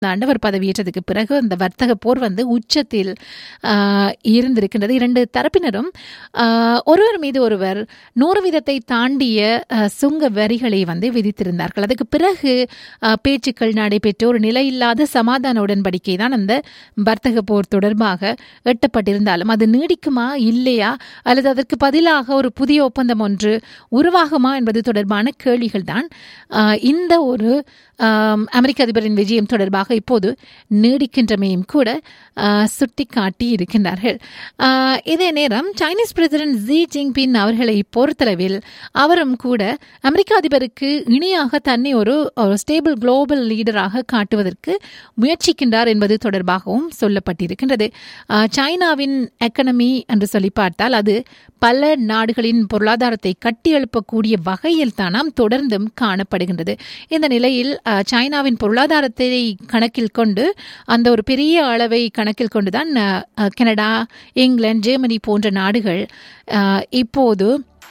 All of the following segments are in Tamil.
ஆண்டு அவர் பதவியேற்றதுக்கு பிறகு அந்த வர்த்தக போர் வந்து உச்சத்தில் ஆஹ், இருந்திருக்கின்றது இரண்டு தரப்பினரும் ஆஹ், ஒருவர் மீது ஒருவர் நூறு வீதத்தை தாண்டிய ஆஹ், சுங்க வரிகளை வந்து விதித்திருந்தார்கள் அதுக்கு பிறகு ஆஹ், பேச்சுக்கள் நடைபெற்று ஒரு நிலையில்லாத சமாதான உடன்படிக்கை தான் அந்த வர்த்தக போர் தொடர்பாக எட்டப்பட்டிருந்தாலும் அது நீடிக்குமா இல்லையா அல்லது அதற்கு பதிலாக ஒரு புதிய ஒப்பந்தம் ஒன்று உருவாகுமா என்பது தொடர்பான கேள்விகள் தான் இந்த ஒரு ஆம், அமெரிக்க அதிபரின் விஜயம் தொடர்பாக இப்போது நீடிக்கின்றமையும் கூட சுட்டி காட்டி இருக்கின்றார்கள் ஆஹ், இதே நேரம் சைனீஸ் பிரசிடென்ட் ஜி ஜின்பின் அவர்களை பொறுத்தளவில் அவரும் கூட அமெரிக்க அதிபருக்கு இணையாக தன்னை ஒரு ஸ்டேபிள் குளோபல் லீடராக காட்டுவதற்கு முயற்சிக்கின்றார் என்பது தொடர்பாகவும் சொல்லப்பட்டிருக்கின்றது ஆஹ், சைனாவின் எக்கனமி என்று சொல்லி பார்த்தால் அது பல நாடுகளின் பொருளாதாரத்தை கட்டியெழுப்பக்கூடிய வகையில் தானாம் தொடர்ந்தும் காணப்படுகின்றது இந்த நிலையில் அஹ், சைனாவின் பொருளாதாரத்தை கணக்கில் கொண்டு அந்த ஒரு பெரிய அளவை கணக்கில் கொண்டுதான் அஹ், அஹ், கனடா இங்கிலாந்து ஜெர்மனி போன்ற நாடுகள் அஹ், இப்போது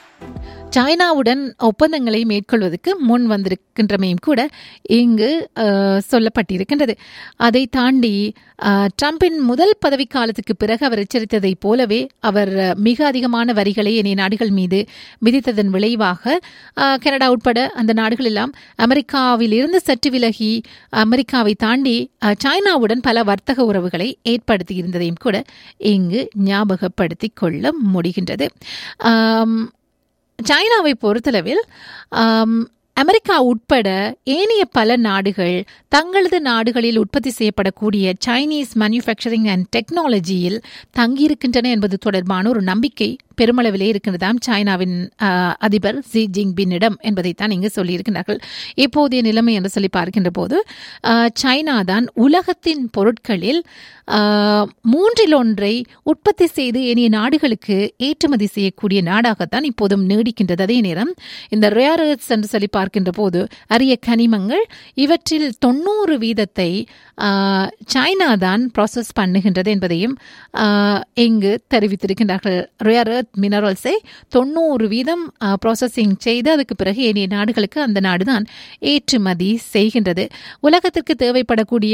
சைனாவுடன் ஒப்பந்தங்களை மேற்கொள்வதற்கு முன் வந்திருக்கின்றமையும் கூட இங்கு அஹ், சொல்லப்பட்டிருக்கின்றது அதை தாண்டி அஹ், ட்ரம்பின் முதல் பதவிக்காலத்துக்கு பிறகு அவர் எச்சரித்ததைப் போலவே அவர் அஹ், மிக அதிகமான வரிகளை இணைய நாடுகள் மீது விதித்ததன் விளைவாக அஹ், கனடா உட்பட அந்த நாடுகள் எல்லாம் அமெரிக்காவில் இருந்து சற்று விலகி அமெரிக்காவை தாண்டி அஹ், சைனாவுடன் பல வர்த்தக உறவுகளை ஏற்படுத்தி இருந்ததையும் கூட இங்கு ஞாபகப்படுத்திக் கொள்ள முடிகின்றது ஆம், சைனாவை பொறுத்தளவில் ஆம், அமெரிக்கா உட்பட ஏனைய பல நாடுகள் தங்களது நாடுகளில் உற்பத்தி செய்யப்படக்கூடிய சைனீஸ் மேனுஃபேக்சரிங் அண்ட் டெக்னாலஜியில் தங்கியிருக்கின்றன என்பது தொடர்பான ஒரு நம்பிக்கை பெருமளவிலே இருக்கின்றதாம் சைனாவின் ஆஹ், அதிபர் ஜி ஜின்பின்னிடம் என்பதைத்தான் இங்கு சொல்லியிருக்கிறார்கள் இப்போதைய நிலைமை என்று சொல்லி பார்க்கின்ற போது ஆஹ், சைனா தான் உலகத்தின் பொருட்களில் ஆஹ், மூன்றில் ஒன்றை உற்பத்தி செய்து ஏனைய நாடுகளுக்கு ஏற்றுமதி செய்யக்கூடிய நாடாகத்தான் இப்போதும் நீடிக்கின்றது அதே நேரம் இந்த ரேர் எர்த்ஸ் என்று சொல்லி பார்க்கின்ற போது அரிய கனிமங்கள் இவற்றில் தொண்ணூறு வீதத்தை ஆஹ், சைனா தான் ப்ராசஸ் பண்ணுகின்றது என்பதையும் ஆஹ், இங்கு தெரிவித்திருக்கின்றார்கள் ரேர் எர்த் மினரல்ஸை தொண்ணூறு வீதம் ப்ராசஸிங் செய்து அதுக்கு பிறகு ஏனைய நாடுகளுக்கு அந்த நாடுதான் ஏற்றுமதி செய்கின்றது உலகத்திற்கு தேவைப்படக்கூடிய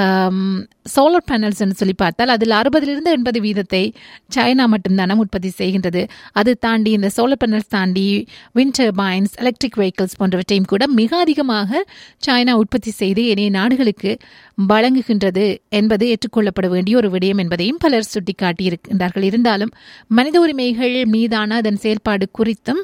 சோலார் பேனல்ஸ் சொல்லி பார்த்தால் அதில் அறுபதிலிருந்து எண்பது வீதத்தை சைனா மட்டும்தானே உற்பத்தி செய்கின்றது அது தாண்டி இந்த சோலார் பேனல்ஸ் தாண்டி விண்ட் டர்பைன்ஸ் எலக்ட்ரிக் வெஹிக்கிள்ஸ் போன்றவற்றையும் கூட மிக அதிகமாக சைனா உற்பத்தி செய்து ஏனைய நாடுகளுக்கு வழங்குகின்றது என்பது ஏற்றுக்கொள்ளப்பட வேண்டிய ஒரு விடயம் என்பதையும் பலர் சுட்டிக்காட்டியிருக்கின்றார்கள் இருந்தாலும் மனித உரிமைகள் மீதான அதன் செயல்பாடு குறித்தும்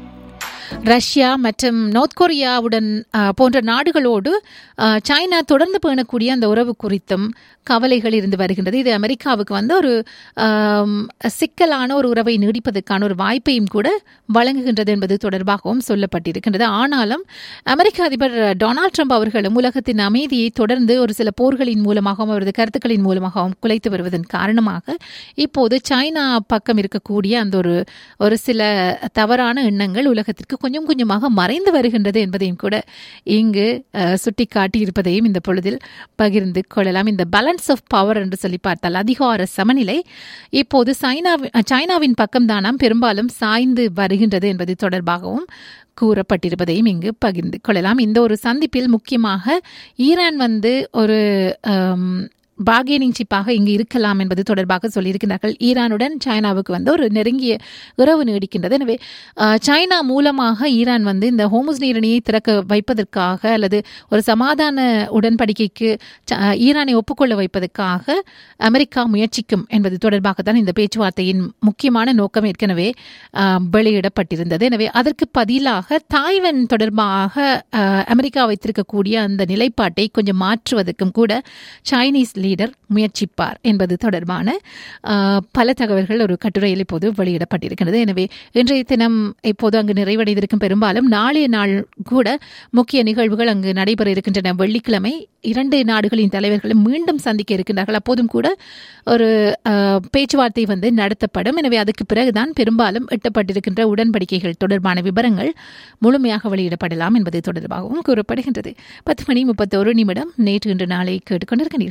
ரஷ்யா மற்றும் நார்த் கொரியாவுடன் அஹ், போன்ற நாடுகளோடு அஹ், சைனா தொடர்ந்து பேணக்கூடிய அந்த உறவு குறித்தும் கவலைகள் இருந்து வருகின்றது இது அமெரிக்காவுக்கு வந்து ஒரு ஆம், சிக்கலான ஒரு உறவை நீடிப்பதற்கான ஒரு வாய்ப்பையும் கூட வழங்குகின்றது என்பது தொடர்பாகவும் சொல்லப்பட்டிருக்கின்றது ஆனாலும் அமெரிக்க அதிபர் டொனால்ட் ட்ரம்ப் அவர்களும் உலகத்தின் அமைதியை தொடர்ந்து ஒரு சில போர்களின் மூலமாகவும் அவரது கருத்துக்களின் மூலமாகவும் குலைத்து வருவதன் காரணமாக இப்போது சைனா பக்கம் இருக்கக்கூடிய அந்த ஒரு ஒரு சில தவறான எண்ணங்கள் உலகத்திற்கு கொஞ்சம் கொஞ்சமாக மறைந்து வருகின்றது என்பதையும் கூட இங்கு அஹ், சுட்டிக்காட்டி இருப்பதையும் இந்த பொழுதில் பகிர்ந்து கொள்ளலாம் இந்த பேலன்ஸ் ஆஃப் பவர் என்று சொல்லி பார்த்தால் அதிகார சமநிலை இப்போது சைனாவி சைனாவின் பக்கம் தானாம் பெரும்பாலும் சாய்ந்து வருகின்றது என்பது தொடர்பாகவும் கூறப்பட்டிருப்பதையும் இங்கு பகிர்ந்து கொள்ளலாம் இந்த ஒரு சந்திப்பில் முக்கியமாக ஈரான் வந்து ஒரு ஆம், பார்கெனிங் சிப்பாக இங்கு இருக்கலாம் என்பது தொடர்பாக சொல்லியிருக்கிறார்கள் ஈரானுடன் சைனாவுக்கு வந்து ஒரு நெருங்கிய உறவு நீடிக்கின்றது எனவே அஹ், சைனா மூலமாக ஈரான் வந்து இந்த ஹோமுஸ் நீரணியை திறக்க வைப்பதற்காக அல்லது ஒரு சமாதான உடன்படிக்கைக்கு ச- அஹ், ஈரானை ஒப்புக்கொள்ள வைப்பதற்காக அமெரிக்கா முயற்சிக்கும் என்பது தொடர்பாக தான் இந்த பேச்சுவார்த்தையின் முக்கியமான நோக்கம் ஏற்கனவே அஹ், வெளியிடப்பட்டிருந்தது எனவே அதற்கு பதிலாக தாய்வன் தொடர்பாக அஹ், அமெரிக்கா வைத்திருக்கக்கூடிய அந்த நிலைப்பாட்டை கொஞ்சம் மாற்றுவதற்கும் கூட சைனீஸ் லீடர் முயற்சிப்பார் என்பது தொடர்பான அஹ், பல தகவல்கள் ஒரு கட்டுரையில் இப்போது வெளியிடப்பட்டிருக்கிறது எனவே இன்றைய தினம் இப்போது அங்கு நிறைவடைந்திருக்கும் பெரும்பாலும் நாளைய நாள் கூட முக்கிய நிகழ்வுகள் அங்கு நடைபெற இருக்கின்றன வெள்ளிக்கிழமை இரண்டு நாடுகளின் தலைவர்களும் மீண்டும் சந்திக்க இருக்கின்றார்கள் அப்போதும் கூட ஒரு அஹ், பேச்சுவார்த்தை வந்து நடத்தப்படும் எனவே அதுக்கு பிறகுதான் பெரும்பாலும் எட்டப்பட்டிருக்கின்ற உடன்படிக்கைகள் தொடர்பான விவரங்கள் முழுமையாக வெளியிடப்படலாம் என்பது தொடர்பாகவும் கூறப்படுகின்றது பத்து மணி முப்பத்தோரு நிமிடம் நேற்று இன்று நாளை கேட்டுக்கொண்டிருக்கிறீர்கள்